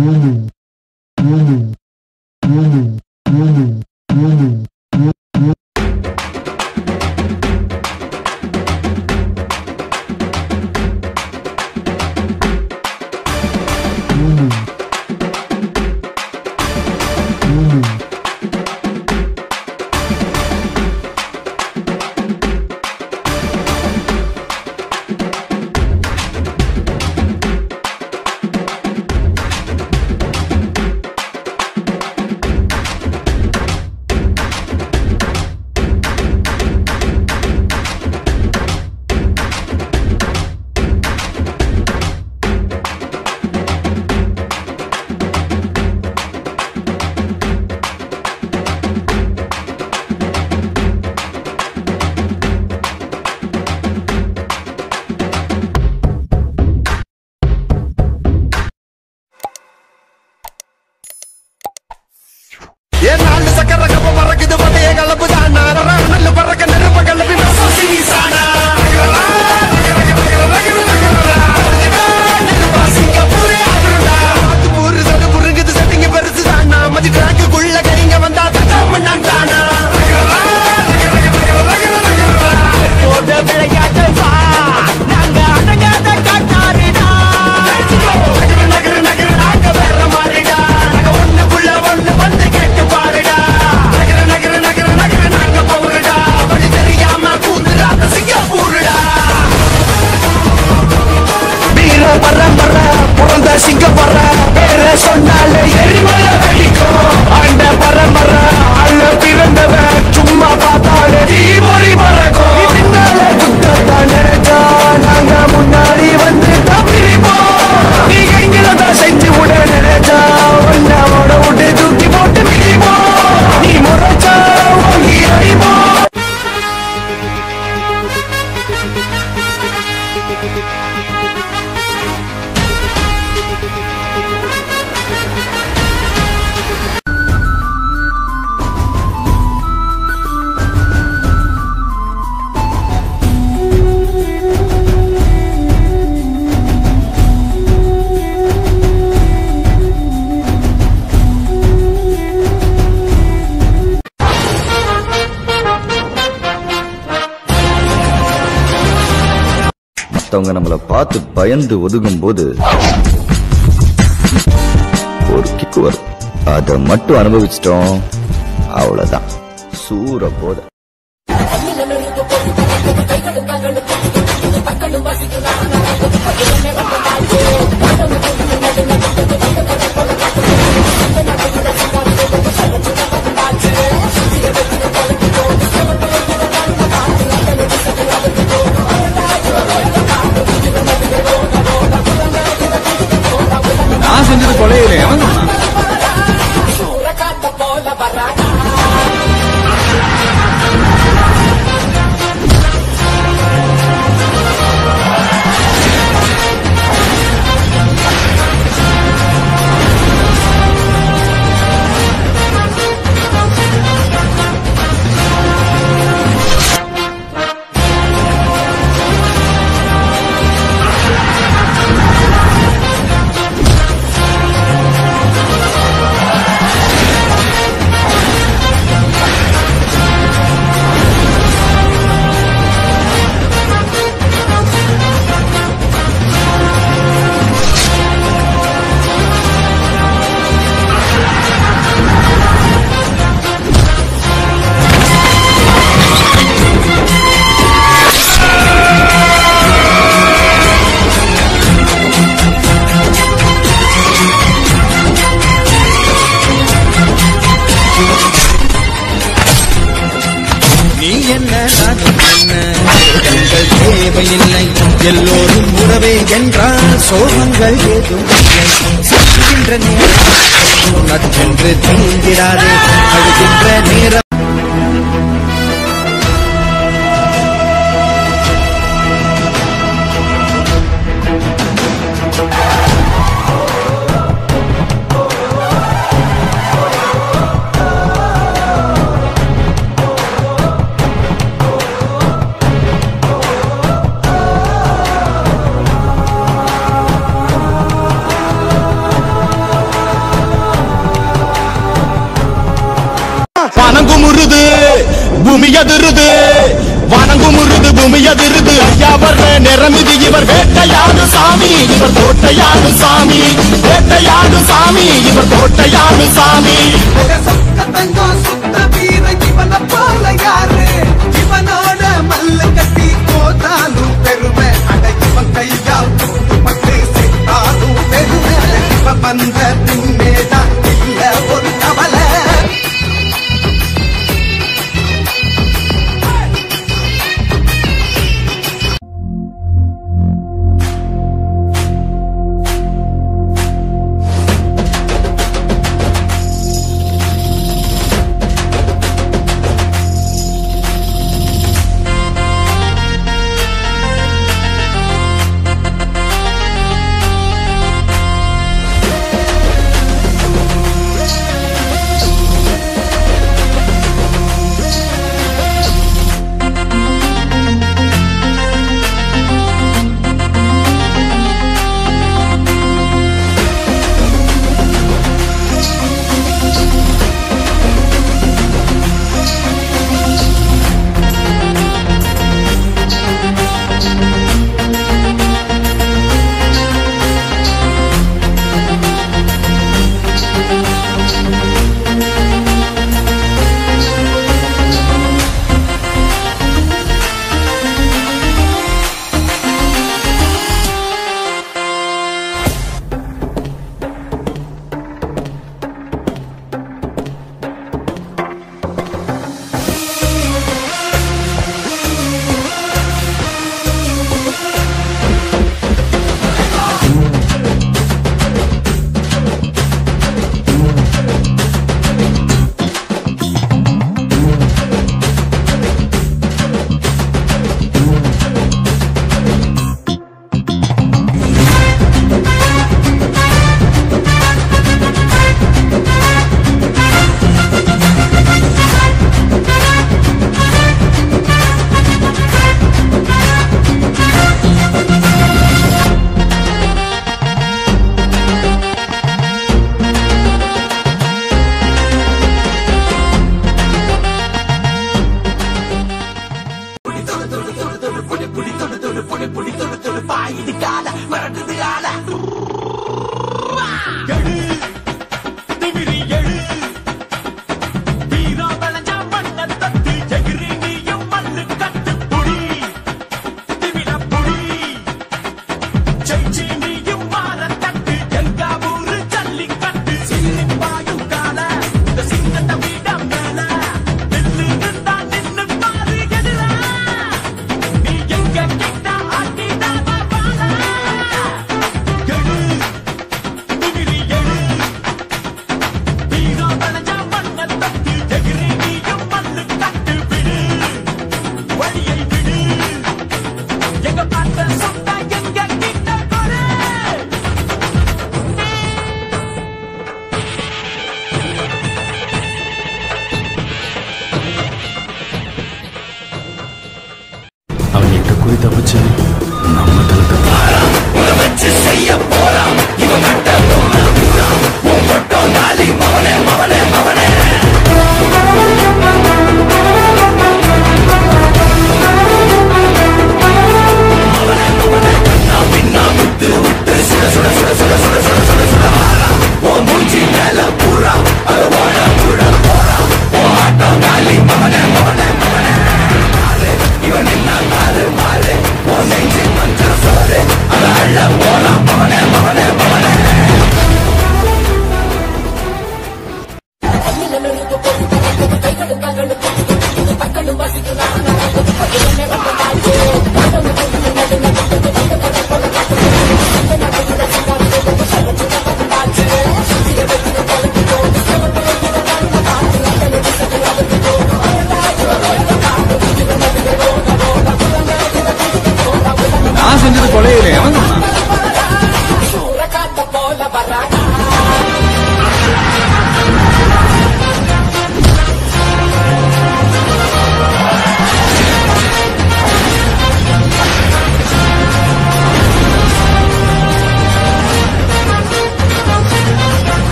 ஏன் நாலு சக்கர கப்ப பறக்குது பதைய கலப்பு தான் நல்ல பறக்க நெருப்ப கலப்பி சானா மதிக்காக்குள்ள கைங்க வந்தா தட்டாம நான் தானா போத விளையாட்டு வா நாங்க அடங்காத காட்டாரிடா நகரு நகரு நகரு நாங்க வேற மாதிரிடா நாங்க ஒண்ணுக்குள்ள ஒண்ணு வந்து கேட்டு பாருடா நகரு நகரு நகரு நகரு நாங்க போருடா வழி தெரியாம கூந்துடாத சிங்கப்பூருடா வீர பரம்பர பிறந்த சிங்கப்பற பேர சொன்னாலே எரிமலை வெடிக்கும் ஆண்ட பரம்பர அள்ள பிறந்தவன் சும்மா பார்த்தாலே தீமொழி பறக்கும் பின்னால குத்தத்தானே நாங்க முன்னாடி வந்து தப்பிப்போம் நீ எங்களை செஞ்சு விட நினைச்சா ஒன்னவோட விட்டு தூக்கி போட்டு மிதிப்போம் நீ முறைச்சா ஓங்கி அடிப்போம் மத்தவங்க நம்மள பார்த்து பயந்து ஒதுங்கும் போது ஒரு கிக்கு வரும் அதை மட்டும் அனுபவிச்சிட்டோம் அவ்வளவுதான் சூற போத நான் செஞ்சது கொலையில எவன் சொன்னான்? நீ என்ன நானும் என்ன சோகங்கள் தேவையில்லை எல்லோரும் உறவே என்றால் சோகங்கள் ஏதும் இல்லை சிரிக்கின்ற நேரம் நற்றென்று தீந்திடாதே அழுகின்ற நேரம் ஆ வணங்குமுருது பூமி அதிருது வணங்குமுருது பூமி அதிருது ஐயா வர்ற நிறமிது இவர் வேட்டையாடு சாமி இவர் தோட்டையாடு சாமி வேட்டையாடு சாமி இவர் தோட்டையாடு சாமி சொக்கத்தங்கம் சுத்த வீர இவன போல யாரு இவனோட மல்லு கட்டி போதாலும் பெருமை அட இவன் கையால் பட்டு செத்தாலும் பெருமை அட இவன் வந்த பின்னேதான் இல்ல ஒரு கவலை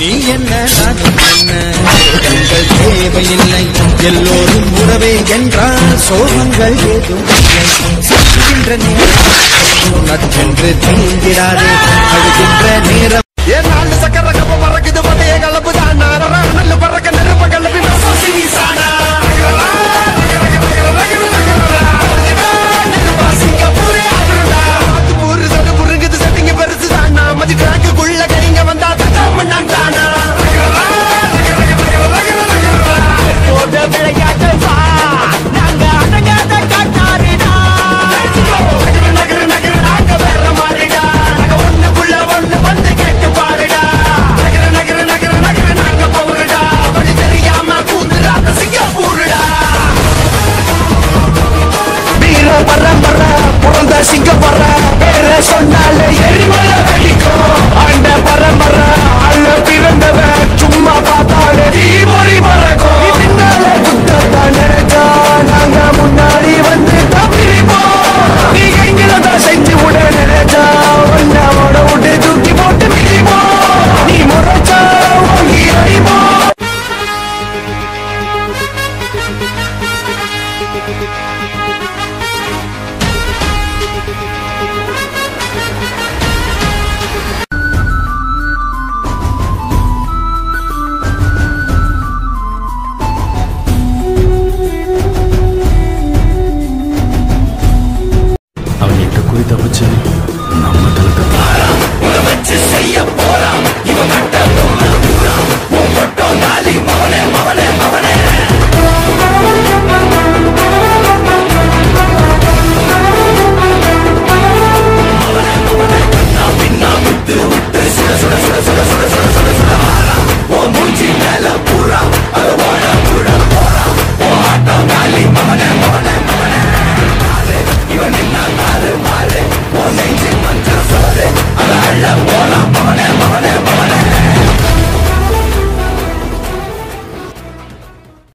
நீ என்ன நானும் என்ன சோகங்கள் தேவையில்லை எல்லோரும் உறவே என்றால் சோகங்கள் ஏதும் இல்லை சிரிக்கின்ற நேரம் நற்றென்று தீங்கிடாதே அழுகின்ற